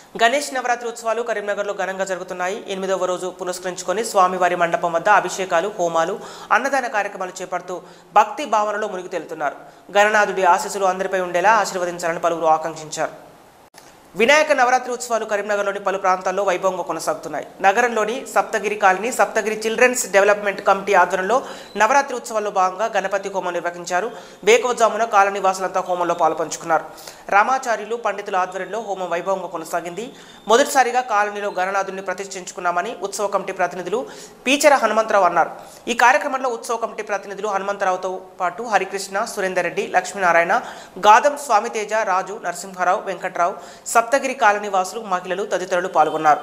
గణేష్ నవరాత్రి ఉత్సవాలు కరీంనగర్లో ఘనంగా జరుగుతున్నాయి ఎనిమిదవ రోజు పురస్కరించుకొని స్వామివారి మండపం వద్ద అభిషేకాలు హోమాలు అన్నదాన కార్యక్రమాలు చేపడుతూ భక్తి భావనలో మునిగి తేలుతున్నారు గణనాథుడి ఆశీస్సులు అందరిపై ఉండేలా ఆశీర్వదించాలని పలువురు ఆకాంక్షించారు వినాయక నవరాత్రి ఉత్సవాలు కరీంనగర్లోని పలు ప్రాంతాల్లో వైభవంగా కొనసాగుతున్నాయి నగరంలోని Saptagiri colony Saptagiri children's development committee ఆధ్వర్యంలో నవరాత్రి ఉత్సవాల్లో భాగంగా గణపతి హోమం నిర్వహించారు వేకవజామున కాలనీ వాసులంతా హోమంలో పాల్పంచుకున్నారు రామాచార్యులు పండితుల ఆధ్వర్యంలో హోమం వైభవంగా కొనసాగింది మొదటిసారిగా కాలనీలో గణనాథుడిని ప్రతిష్ఠించుకున్నామని ఉత్సవ కమిటీ ప్రతినిధులు పీచర హనుమంతరావు అన్నారు ఈ కార్యక్రమంలో ఉత్సవ కమిటీ ప్రతినిధులు హనుమంతరావుతో పాటు హరికృష్ణ సురేందర్ రెడ్డి లక్ష్మీనారాయణ గాదం స్వామితేజ రాజు నరసింహారావు వెంకట్రావు సప్తగిరి కాలనీ వాసులు మహిళలు తదితరులు పాల్గొన్నారు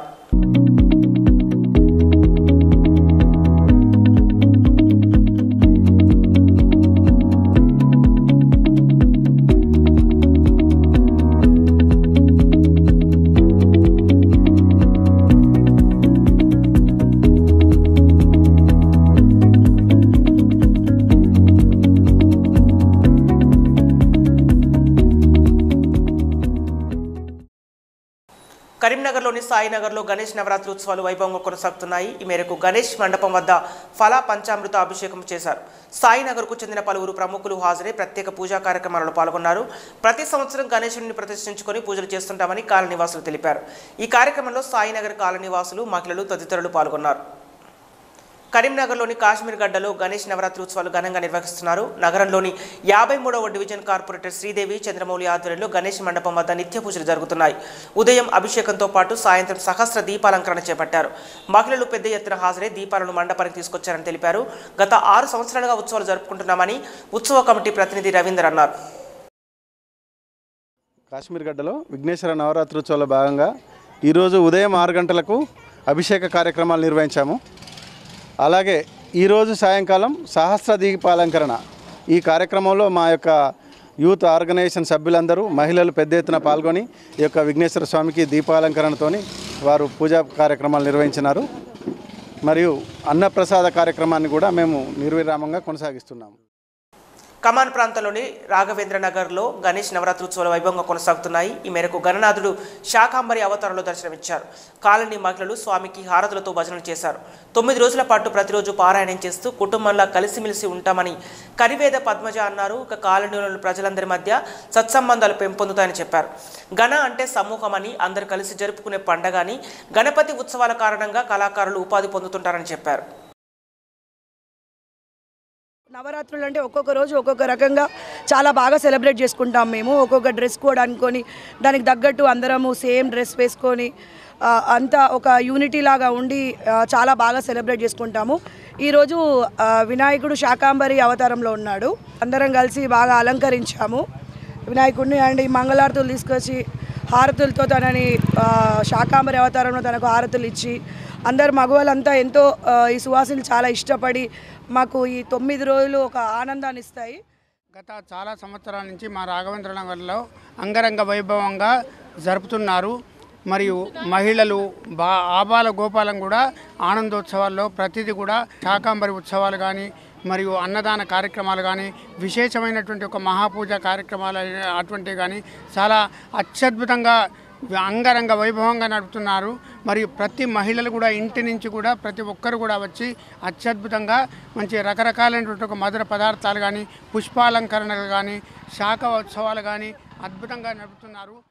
కరీంనగర్లోని సాయినగర్లో గణేష్ నవరాత్రి ఉత్సవాలు వైభవంగా కొనసాగుతున్నాయి ఈ మేరకు గణేష్ మండపం వద్ద ఫల పంచామృత అభిషేకం చేశారు సాయినగర్కు చెందిన పలువురు ప్రముఖులు హాజరై ప్రత్యేక పూజా కార్యక్రమాలలో పాల్గొన్నారు ప్రతి సంవత్సరం గణేశుడిని ప్రతిష్ఠించుకొని పూజలు చేస్తుంటామని కాలనీవాసులు తెలిపారు ఈ కార్యక్రమంలో సాయినగర్ కాలనీవాసులు మహిళలు తదితరులు పాల్గొన్నారు కరీంనగర్లోని కాశ్మీర్ గడ్డలో గణేష్ నవరాత్రి ఉత్సవాలు ఘనంగా నిర్వహిస్తున్నారు నగరంలోని యాభై మూడవ డివిజన్ కార్పొరేటర్ శ్రీదేవి చంద్రమౌళి ఆధ్వర్యంలో గణేష్ మండపం వద్ద నిత్య పూజలు జరుగుతున్నాయి ఉదయం అభిషేకంతో పాటు సాయంత్రం సహస్ర దీపాలంకరణ చేపట్టారు మహిళలు పెద్ద ఎత్తున హాజరై దీపాలను మండపానికి తీసుకొచ్చారని తెలిపారు గత ఆరు సంవత్సరాలుగా ఉత్సవాలు జరుపుకుంటున్నామని ఉత్సవ కమిటీ ప్రతినిధి రవీందర్ అన్నారు కాశ్మీర్ గడ్డలో విఘ్నేశ్వర నవరాత్రోత్సవాల భాగంగా ఈరోజు ఉదయం ఆరు గంటలకు అభిషేక కార్యక్రమాలు నిర్వహించాము అలాగే ఈరోజు సాయంకాలం సహస్ర దీపాలంకరణ ఈ కార్యక్రమంలో మా యొక్క యూత్ ఆర్గనైజేషన్ సభ్యులందరూ మహిళలు పెద్ద ఎత్తున పాల్గొని ఈ యొక్క విఘ్నేశ్వర స్వామికి దీపాలంకరణతోని వారు పూజా కార్యక్రమాలు నిర్వహించినారు మరియు అన్నప్రసాద కార్యక్రమాన్ని కూడా మేము నిర్విరామంగా కొనసాగిస్తున్నాము కమాన్ ప్రాంతంలోని రాఘవేంద్ర నగర్లో గణేష్ నవరాత్రి ఉత్సవాలు వైభవంగా కొనసాగుతున్నాయి ఈ మేరకు గణనాథుడు శాకాంబరి అవతారంలో దర్శనమిచ్చారు కాలనీ మహిళలు స్వామికి హారతులతో భజనలు చేశారు తొమ్మిది రోజుల పాటు ప్రతిరోజు పారాయణం చేస్తూ కుటుంబంలా కలిసిమెలిసి ఉంటామని కరివేద పద్మజ అన్నారు ఒక కాలనీలోని ప్రజలందరి మధ్య సత్సంబంధాలు పెంపొందుతాయని చెప్పారు గణ అంటే సమూహమని అందరు కలిసి జరుపుకునే పండగ అని గణపతి ఉత్సవాల కారణంగా కళాకారులు ఉపాధి పొందుతుంటారని చెప్పారు నవరాత్రులు అంటే ఒక్కొక్క రోజు ఒక్కొక్క రకంగా చాలా బాగా సెలబ్రేట్ చేసుకుంటాం మేము ఒక్కొక్క డ్రెస్ కోడ్ అనుకొని దానికి తగ్గట్టు అందరము సేమ్ డ్రెస్ వేసుకొని ఆ, అంతా ఒక యూనిటీ లాగా ఉండి ఆ, చాలా బాగా సెలబ్రేట్ చేసుకుంటాము ఈరోజు ఆ, వినాయకుడు శాకాంబరి అవతారంలో ఉన్నాడు అందరం కలిసి బాగా అలంకరించాము వినాయకుడిని అండ్ ఈ మంగళారతులు తీసుకొచ్చి హారతులతో తనని ఆ, శాకాంబరి అవతారంలో తనకు హారతులు ఇచ్చి అందరు మగవాళ్ళంతా ఎంతో ఆ, ఈ సువాసనలు చాలా ఇష్టపడి మాకు ఈ తొమ్మిది రోజులు ఒక ఆనందాన్ని ఇస్తాయి గత చాలా సంవత్సరాల నుంచి మా రాఘవేంద్ర నగర్లో అంగరంగ వైభవంగా జరుపుతున్నారు మరియు మహిళలు బా ఆబాల గోపాలం కూడా ఆనందోత్సవాల్లో ప్రతిదీ కూడా శాకాంబరి ఉత్సవాలు కానీ మరియు అన్నదాన కార్యక్రమాలు కానీ విశేషమైనటువంటి ఒక మహాపూజ కార్యక్రమాలు అటువంటివి కానీ చాలా అత్యద్భుతంగా అంగరంగ వైభవంగా నడుపుతున్నారు మరియు ప్రతి మహిళలు కూడా ఇంటి నుంచి కూడా ప్రతి ఒక్కరు కూడా వచ్చి అత్యద్భుతంగా మంచి రకరకాలైనటువంటి ఒక మధుర పదార్థాలు కానీ పుష్పాలంకరణలు కానీ శాఖ ఉత్సవాలు కానీ అద్భుతంగా నడుపుతున్నారు